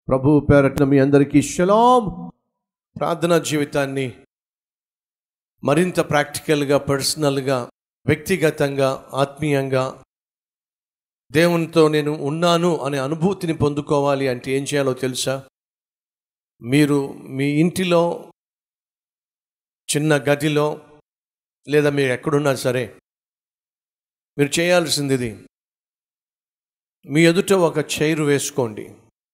ప్రభు పేరట్న మీ అందరికీ షలాం ప్రార్థనా జీవితాన్ని మరింత ప్రాక్టికల్గా పర్సనల్గా వ్యక్తిగతంగా ఆత్మీయంగా దేవునితో నేను ఉన్నాను అనే అనుభూతిని పొందుకోవాలి అంటే ఏం చేయాలో తెలుసా మీరు మీ ఇంటిలో చిన్న గదిలో లేదా మీరు ఎక్కడున్నా సరే మీరు చేయాల్సింది ఇది మీ ఎదుట ఒక చైర్ వేసుకోండి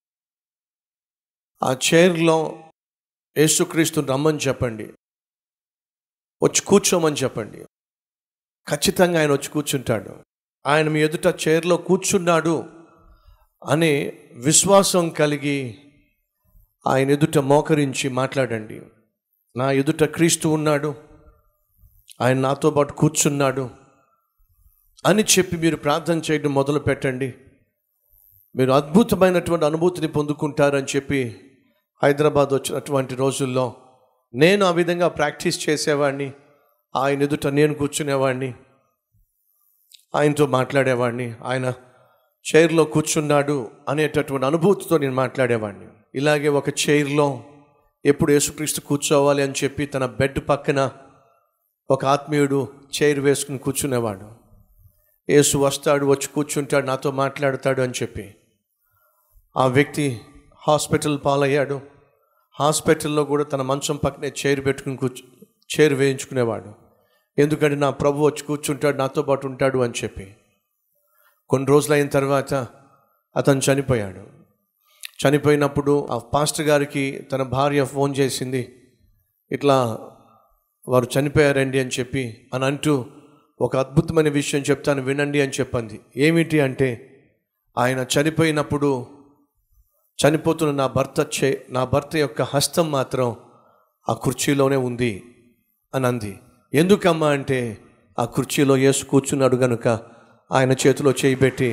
ఆ చైర్లో యేసుక్రీస్తుని రమ్మని చెప్పండి వచ్చి కూర్చోమని చెప్పండి ఖచ్చితంగా ఆయన వచ్చి కూర్చుంటాడు ఆయన మీ ఎదుట చైర్లో కూర్చున్నాడు అనే విశ్వాసం కలిగి ఆయన ఎదుట మోకరించి మాట్లాడండి నా ఎదుట క్రీస్తు ఉన్నాడు ఆయన నాతో పాటు కూర్చున్నాడు అని చెప్పి మీరు ప్రార్థన చేయడం మొదలు పెట్టండి మీరు అద్భుతమైనటువంటి అనుభూతిని పొందుకుంటారని చెప్పి హైదరాబాద్ వచ్చినటువంటి రోజుల్లో నేను ఆ విధంగా ప్రాక్టీస్ చేసేవాడిని ఆయన ఎదుట నేను కూర్చునేవాడిని ఆయనతో మాట్లాడేవాడిని ఆయన చైర్లో కూర్చున్నాడు అనేటటువంటి అనుభూతితో నేను మాట్లాడేవాడిని ఇలాగే ఒక చైర్లో ఎప్పుడు యేసుక్రీస్తు కూర్చోవాలి అని చెప్పి తన బెడ్ పక్కన ఒక ఆత్మీయుడు చైర్ వేసుకుని కూర్చునేవాడు యేసు వస్తాడు వచ్చి కూర్చుంటాడు నాతో మాట్లాడతాడు అని చెప్పి ఆ వ్యక్తి హాస్పిటల్ పాలయ్యాడు హాస్పిటల్లో కూడా తన మంచం పక్కనే చైర్ పెట్టుకుని కూర్చు చైర్ వేయించుకునేవాడు ఎందుకంటే నా ప్రభు వచ్చి కూర్చుంటాడు నాతో పాటు ఉంటాడు అని చెప్పి కొన్ని రోజులు అయిన తర్వాత అతను చనిపోయాడు చనిపోయినప్పుడు ఆ పాస్టర్ గారికి తన భార్య ఫోన్ చేసింది ఇట్లా వారు చనిపోయారండి అని చెప్పి అని అంటూ ఒక అద్భుతమైన విషయం చెప్తాను వినండి అని చెప్పింది ఏమిటి అంటే ఆయన చనిపోయినప్పుడు చనిపోతున్న నా భర్త చే నా భర్త యొక్క హస్తం మాత్రం ఆ కుర్చీలోనే ఉంది అని అంది ఎందుకమ్మా అంటే ఆ కుర్చీలో యేసు కూర్చున్నాడు గనుక ఆయన చేతిలో చేయబెట్టి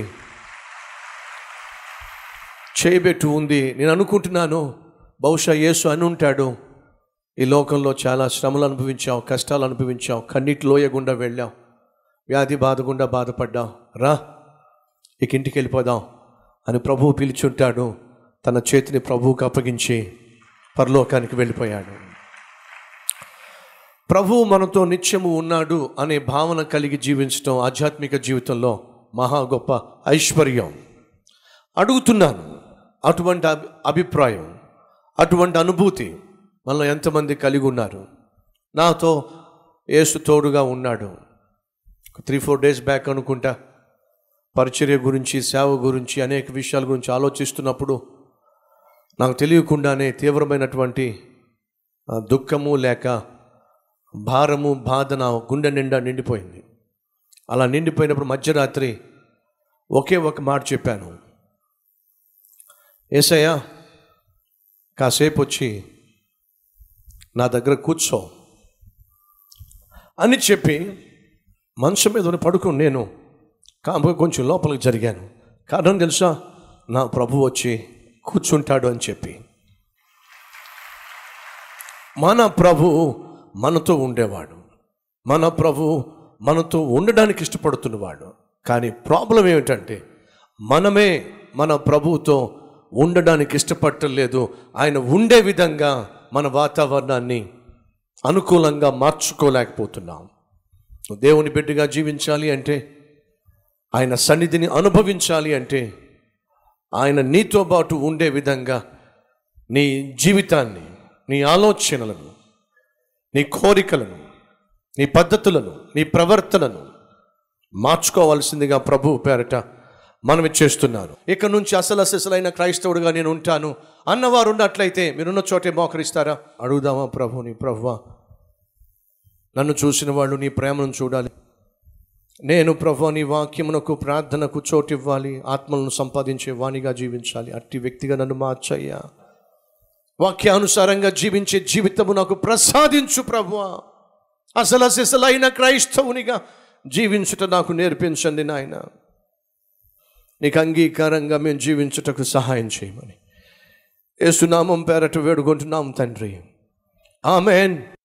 చేయబెట్టి ఉంది నేను అనుకుంటున్నాను బహుశా యేసు అని ఉంటాడు ఈ లోకంలో చాలా శ్రమలు అనుభవించావు కష్టాలు అనుభవించావు కన్నీటి లోయ గుండా వెళ్ళావు వ్యాధి బాధ గుండా బాధపడ్డావు రా ఇక ఇంటికి వెళ్ళిపోదాం అని ప్రభువు పిలిచుంటాడు తన చేతిని ప్రభువుకు అప్పగించి పరలోకానికి వెళ్ళిపోయాడు ప్రభువు మనతో నిత్యము ఉన్నాడు అనే భావన కలిగి జీవించడం ఆధ్యాత్మిక జీవితంలో మహా గొప్ప ఐశ్వర్యం అడుగుతున్నాను అటువంటి అభి అభిప్రాయం అటువంటి అనుభూతి మనలో ఎంతమంది కలిగి ఉన్నారు నాతో యేసు తోడుగా ఉన్నాడు త్రీ ఫోర్ డేస్ బ్యాక్ అనుకుంటా పరిచర్య గురించి సేవ గురించి అనేక విషయాల గురించి ఆలోచిస్తున్నప్పుడు నాకు తెలియకుండానే తీవ్రమైనటువంటి ఆ, దుఃఖము లేక భారము బాధ నా గుండె నిండా నిండిపోయింది అలా నిండిపోయినప్పుడు మధ్యరాత్రి ఒకే ఒక మాట చెప్పాను ఏసయ్యా కాసేపు వచ్చి నా దగ్గర కూర్చో అని చెప్పి మంచం మీద ఉన్న పడుకుని నేను కాంప కొంచెం లోపలికి జరిగాను కారణం తెలుసా నా ప్రభు వచ్చి కూర్చుంటాడు అని చెప్పి మన ప్రభు మనతో ఉండేవాడు మన ప్రభు మనతో ఉండడానికి ఇష్టపడుతున్నవాడు కానీ ప్రాబ్లం ఏమిటంటే మనమే మన ప్రభువుతో ఉండడానికి ఇష్టపడలేదు ఆయన ఉండే విధంగా మన వాతావరణాన్ని అనుకూలంగా మార్చుకోలేకపోతున్నాం దేవుని బిడ్డగా జీవించాలి అంటే ఆయన సన్నిధిని అనుభవించాలి అంటే ఆయన నీతో పాటు ఉండే విధంగా నీ జీవితాన్ని నీ ఆలోచనలను నీ కోరికలను నీ పద్ధతులను నీ ప్రవర్తనను మార్చుకోవాల్సిందిగా ప్రభు పేరట మనం చేస్తున్నారు ఇక నుంచి అసలు అసలైన క్రైస్తవుడిగా నేను ఉంటాను అన్నవారు ఉన్నట్లయితే మీరున్న చోటే మోకరిస్తారా అడుగుదామా ప్రభుని ప్రభువా నన్ను చూసిన వాళ్ళు నీ ప్రేమను చూడాలి నేను ప్రభు నీ వాక్యమునకు ప్రార్థనకు చోటివ్వాలి ఆత్మలను సంపాదించే వాణిగా జీవించాలి అట్టి వ్యక్తిగా నన్ను మార్చయ్యా వాక్యానుసారంగా జీవించే జీవితము నాకు ప్రసాదించు ప్రభువా అసలు అసలైన క్రైస్తవునిగా జీవించుట నాకు నేర్పించండి నాయన నీకు అంగీకారంగా మేము జీవించుటకు సహాయం చేయమని ఏసునామం పేరట వేడుకుంటున్నాం తండ్రి ఆమెన్